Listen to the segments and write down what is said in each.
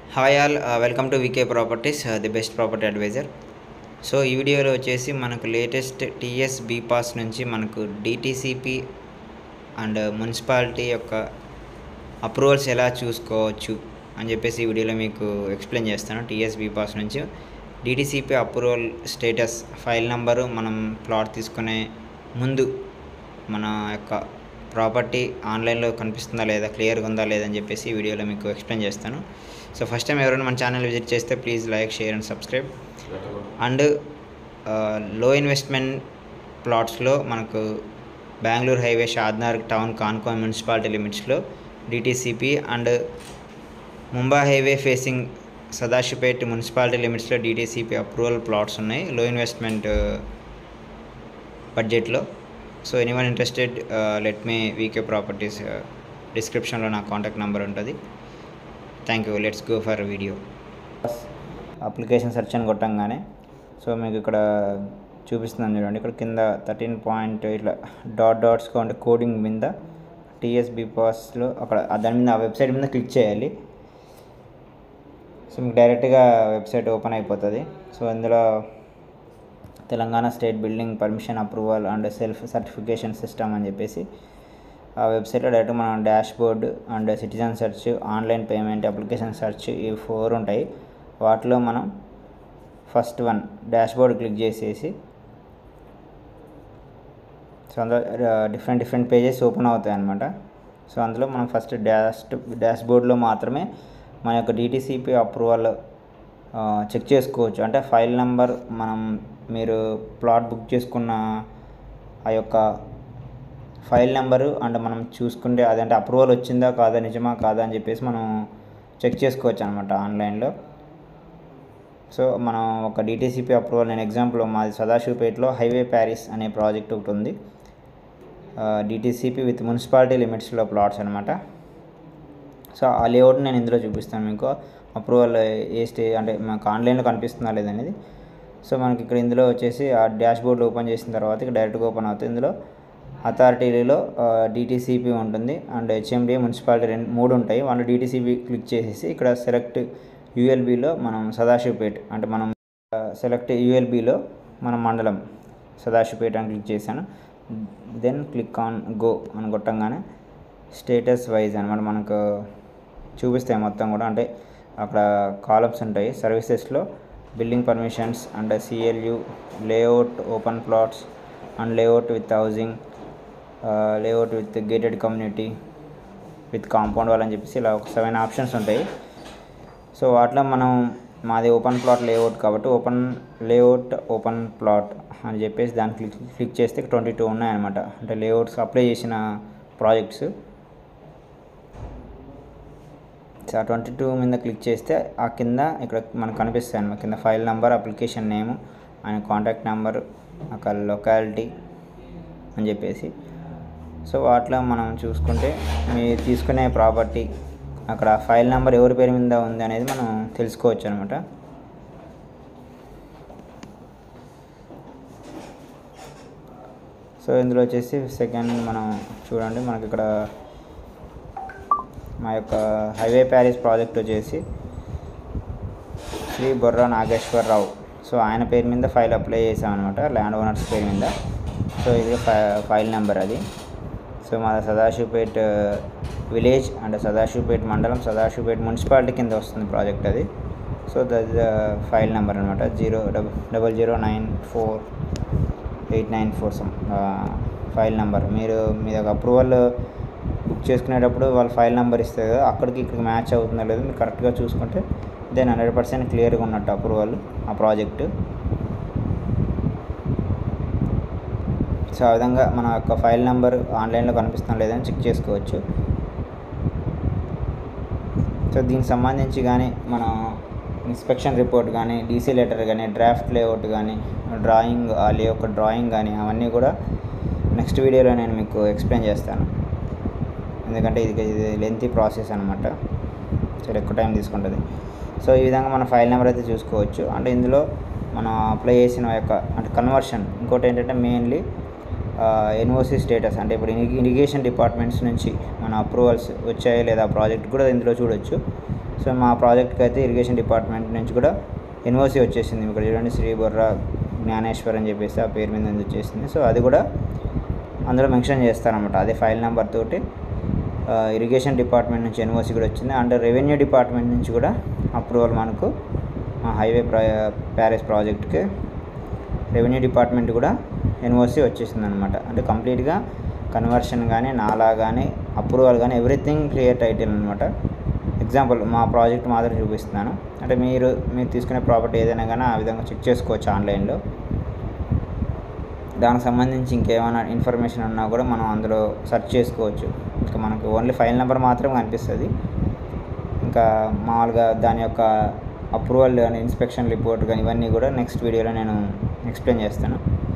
hi all welcome to VK properties the best property advisor so ఈ వీడియోలో వచ్చేసి మనకు లేటెస్ట్ టీఎస్ బీ పాస్ నుంచి మనకు డిటీసీపీ అండ్ మున్సిపాలిటీ యొక్క అప్రూవల్స్ ఎలా చూసుకోవచ్చు అని చెప్పేసి ఈ వీడియోలో మీకు ఎక్స్ప్లెయిన్ చేస్తాను టీఎస్ బీ పాస్ నుంచి DTCP approval status file number మనం ప్లాట్ తీసుకునే ముందు మన యొక్క ప్రాపర్టీ ఆన్లైన్లో కనిపిస్తుందా లేదా క్లియర్గా ఉందా లేదని చెప్పేసి ఈ వీడియోలో మీకు ఎక్స్ప్లెయిన్ చేస్తాను సో ఫస్ట్ టైం ఎవరైనా మన ఛానల్ విజిట్ చేస్తే please like share and subscribe and low investment ప్లాట్స్లో మనకు బెంగళూరు హైవే షాద్నగర్ టౌన్ కాన్కోన్ మున్సిపాలిటీ లిమిట్స్లో DTCP and Mumbai highway facing Sadashivpet municipality లిమిట్స్లో డిటీసీపీ అప్రూవల్ ప్లాట్స్ ఉన్నాయి లో ఇన్వెస్ట్మెంట్ బడ్జెట్లో so anyone interested let me VK properties డిస్క్రిప్షన్లో నా కాంటాక్ట్ నెంబర్ ఉంటుంది thank you let's go for video application search అని కొట్టంగానే సో మీకు ఇక్కడ చూపిస్తున్నాను చూడండి ఇక్కడ కింద థర్టీన్ పాయింట్ ఇట్లా డాట్ డాట్స్గా ఉండే కోడింగ్ మీద టీఎస్బి పాస్లో అక్కడ దాని మీద ఆ వెబ్సైట్ మీద క్లిక్ చేయాలి సో మీకు డైరెక్ట్గా వెబ్సైట్ ఓపెన్ అయిపోతుంది సో ఇందులో Telangana state building permission approval and self certification system అని చెప్పేసి ఆ వెబ్సైట్లో డైరెక్ట్ మనం dashboard and citizen search online payment application search ఈ ఫోర్ ఉంటాయి వాటిలో మనం first one dashboard click చేసేసి సో అందులో డిఫరెంట్ డిఫరెంట్ పేజెస్ ఓపెన్ అవుతాయి అన్నమాట సో అందులో మనం ఫస్ట్ డాష్ డాష్ బోర్డ్లో మాత్రమే మన యొక్క డిటీసీపీ అప్రూవల్ చెక్ చేసుకోవచ్చు అంటే ఫైల్ నెంబర్ మనం మీరు ప్లాట్ బుక్ చేసుకున్న ఆ యొక్క ఫైల్ నెంబరు అండ్ మనం చూసుకుంటే అదంటే అప్రూవల్ వచ్చిందా కాదా నిజమా కాదా అని చెప్పేసి మనం చెక్ చేసుకోవచ్చు అనమాట ఆన్లైన్లో సో మనం ఒక డిటీసీపీ అప్రూవల్ నేను ఎగ్జాంపుల్ మాది సదాశివపేటలో హైవే ప్యారిస్ అనే ప్రాజెక్ట్ ఒకటి ఉంది డిటీసీపీ విత్ మున్సిపాలిటీ లిమిట్స్లో ప్లాట్స్ అనమాట సో ఆ లేఅవుట్ నేను ఇందులో చూపిస్తాను మీకు అప్రూవల్ ఏ స్టే అంటే మనకు ఆన్లైన్లో కనిపిస్తుందా లేదనేది సో మనకి ఇక్కడ ఇందులో వచ్చేసి ఆ డాష్ బోర్డ్ ఓపెన్ చేసిన తర్వాత ఇక్కడ డైరెక్ట్గా ఓపెన్ అవుతుంది ఇందులో అథారిటీలో డిటీసీపీ ఉంటుంది అండ్ హెచ్ఎండి మున్సిపాలిటీ రెండు మూడు ఉంటాయి వాళ్ళు డిటీసీపీ క్లిక్ చేసేసి ఇక్కడ సెలెక్ట్ యూఎల్బీలో మనం సదాశివపేట్ అంటే మనం సెలెక్ట్ యూఎల్బీలో మన మండలం సదాశివపేట అని క్లిక్ చేశాను దెన్ క్లిక్ ఆన్ గో అని కొట్టంగానే స్టేటస్ వైజ్ అనమాట మనకు చూపిస్తాయి మొత్తం కూడా అంటే అక్కడ కాలమ్స్ ఉంటాయి సర్వీసెస్లో building permissions and CLU layout open plots and layout with housing layout with gated community with compound wall అని చెప్పేసి ఇలా ఒక సెవెన్ ఆప్షన్స్ ఉంటాయి సో వాటిలో మనం మాది ఓపెన్ ప్లాట్ లేఅవుట్ కాబట్టి ఓపెన్ లేఅవుట్ ఓపెన్ ప్లాట్ అని చెప్పేసి దాన్ని క్లిక్ క్లిక్ చేస్తే ట్వంటీ టూ ఉన్నాయన్నమాట అంటే లేఅవుట్స్ అప్లై చేసిన ప్రాజెక్ట్స్ సో ఆ ట్వంటీ టూ మీద క్లిక్ చేస్తే ఆ కింద ఇక్కడ మనకు కనిపిస్తాయి అన్నమాట కింద ఫైల్ నెంబర్ అప్లికేషన్ నేము ఆయన కాంటాక్ట్ నెంబర్ అక్కడ లొకాలిటీ అని చెప్పేసి సో వాటిలో మనం చూసుకుంటే మీరు తీసుకునే ప్రాపర్టీ అక్కడ ఫైల్ నెంబర్ ఎవరి పేరు మీద ఉంది అనేది మనం తెలుసుకోవచ్చు అనమాట సో ఇందులో వచ్చేసి సెకండ్ మనం చూడండి మనకి ఇక్కడ మా యొక్క హైవే ప్యారిస్ ప్రాజెక్ట్ వచ్చేసి శ్రీ బొర్రా నాగేశ్వరరావు సో ఆయన పేరు మీద ఫైల్ అప్లై చేసామన్నమాట ల్యాండ్ ఓనర్స్ పేరు మీద సో ఇది ఫైల్ నెంబర్ అది సో మా సదాశివపేట్ విలేజ్ అండ్ సదాశివపేట్ మండలం సదాశివపేట్ మున్సిపాలిటీ కింద వస్తుంది ప్రాజెక్ట్ అది సో దట్ ఫైల్ నెంబర్ అనమాట zero double double zero nine four eight nine four some file number మీరు మీ దగ్గర అప్రూవల్ బుక్ చేసుకునేటప్పుడు వాళ్ళు ఫైల్ నెంబర్ ఇస్తారు కదా అక్కడికి ఇక్కడికి మ్యాచ్ అవుతుందో లేదో మీరు కరెక్ట్గా చూసుకుంటే దెన్ హండ్రెడ్ పర్సెంట్ క్లియర్గా ఉన్నట్టు అప్రూవల్ ఆ ప్రాజెక్టు సో ఆ విధంగా మన యొక్క ఫైల్ నెంబర్ ఆన్లైన్లో కనిపిస్తాం లేదని చెక్ చేసుకోవచ్చు సో దీనికి సంబంధించి కానీ మన ఇన్స్పెక్షన్ రిపోర్ట్ కానీ డీసీ లెటర్ కానీ డ్రాఫ్ట్ లేఅవుట్ కానీ డ్రాయింగ్ ఆ లే యొక్క డ్రాయింగ్ కానీ అవన్నీ కూడా నెక్స్ట్ వీడియోలో నేను మీకు ఎక్స్ప్లెయిన్ చేస్తాను ఎందుకంటే ఇది ఇది లెంతీ ప్రాసెస్ అనమాట చాలా ఎక్కువ టైం తీసుకుంటుంది సో ఈ విధంగా మన ఫైల్ నెంబర్ అయితే చూసుకోవచ్చు అంటే ఇందులో మనం అప్లై చేసిన యొక్క అంటే కన్వర్షన్ ఇంకోటి ఏంటంటే మెయిన్లీ ఎన్ఓసి స్టేటస్ అంటే ఇప్పుడు ఇరిగేషన్ డిపార్ట్మెంట్స్ నుంచి మన అప్రూవల్స్ వచ్చాయో లేదా ప్రాజెక్ట్ కూడా ఇందులో చూడొచ్చు సో మా ప్రాజెక్ట్కి అయితే ఇరిగేషన్ డిపార్ట్మెంట్ నుంచి కూడా ఎన్ఓసి వచ్చేసింది ఇక్కడ చూడండి శ్రీ బొర్రా జ్ఞానేశ్వర్ అని చెప్పేసి ఆ పేరు మీద నుంచి వచ్చేసింది సో అది కూడా అందులో మెన్షన్ చేస్తారనమాట అదే ఫైల్ నెంబర్ తోటి ఆ, ఇరిగేషన్ డిపార్ట్మెంట్ నుంచి ఎన్ఓసి కూడా వచ్చింది అండ్ రెవెన్యూ డిపార్ట్మెంట్ నుంచి కూడా అప్రూవల్ మనకు ఆ హైవే ప్రా ప్యారేజ్ ప్రాజెక్ట్కి రెవెన్యూ డిపార్ట్మెంట్ కూడా ఎన్ఓసి వచ్చేసింది అనమాట అంటే కంప్లీట్గా కన్వర్షన్ కానీ నాలా కానీ అప్రూవల్ కానీ ఎవ్రీథింగ్ క్లియర్ టైటిల్ అనమాట ఎగ్జాంపుల్ మా ప్రాజెక్ట్ మాత్రం చూపిస్తున్నాను అంటే మీరు మీరు తీసుకునే ప్రాపర్టీ ఏదైనా కానీ ఆ విధంగా చెక్ చేసుకోవచ్చు ఆన్లైన్లో దానికి సంబంధించి ఇంకేమైనా ఇన్ఫర్మేషన్ ఉన్నా కూడా మనం అందులో సెర్చ్ చేసుకోవచ్చు ఇంకా మనకు ఓన్లీ ఫైల్ నెంబర్ మాత్రం కనిపిస్తుంది ఇంకా మామూలుగా దాని యొక్క అప్రూవల్ కానీ ఇన్స్పెక్షన్ రిపోర్ట్ కానీ ఇవన్నీ కూడా నెక్స్ట్ వీడియోలో నేను ఎక్స్ప్లెయిన్ చేస్తాను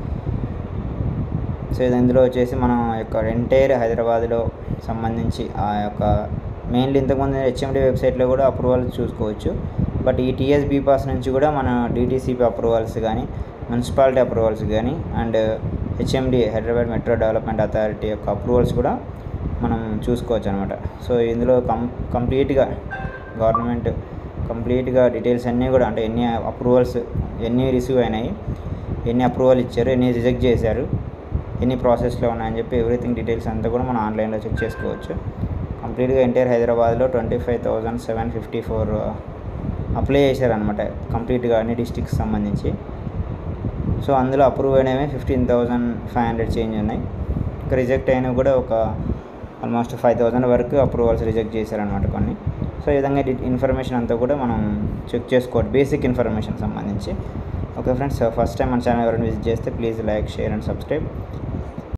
సో ఇది ఇందులో వచ్చేసి మనం యొక్క ఎంటైర్ హైదరాబాద్లో సంబంధించి ఆ యొక్క మెయిన్లీ ఇంతకుముందు హెచ్ఎండి వెబ్సైట్లో కూడా అప్రూవల్ చూసుకోవచ్చు బట్ ఈ టీఎస్ బీపాస్ నుంచి కూడా మన డిటీసీపీ అప్రూవల్స్ కానీ మున్సిపాలిటీ అప్రూవల్స్ కానీ and HMD Hyderabad metro development authority యొక్క అప్రూవల్స్ కూడా మనం చూసుకోవచ్చు అనమాట సో ఇందులో కం కంప్లీట్గా గవర్నమెంట్ కంప్లీట్గా డీటెయిల్స్ అన్నీ కూడా అంటే ఎన్ని అప్రూవల్స్ ఎన్ని రిసీవ్ అయినాయి ఎన్ని అప్రూవల్ ఇచ్చారు ఎన్ని రిజెక్ట్ చేశారు ఎన్ని ప్రాసెస్లో ఉన్నాయని చెప్పి ఎవ్రీథింగ్ డీటెయిల్స్ అంతా కూడా మనం ఆన్లైన్లో చెక్ చేసుకోవచ్చు కంప్లీట్గా ఎంటైర్ హైదరాబాద్లో twenty five thousand seven fifty four apply చేశారనమాట కంప్లీట్గా అన్ని డిస్టిక్స్ సంబంధించి సో అందులో అప్రూవ్ అయినవి fifteen thousand five hundred change ఉన్నాయి ఇంకా రిజెక్ట్ అయినవి కూడా ఒక ఆల్మోస్ట్ ఫైవ్ థౌజండ్ వరకు అప్రూవల్స్ రిజెక్ట్ చేశారనమాట కొన్ని సో ఈ విధంగా ఇన్ఫర్మేషన్ అంతా కూడా మనం చెక్ చేసుకోవచ్చు బేసిక్ ఇన్ఫర్మేషన్ సంబంధించి ఓకే ఫ్రెండ్స్ ఫస్ట్ టైం మన ఛానల్ ఎవరైనా విజిట్ చేస్తే please like share and subscribe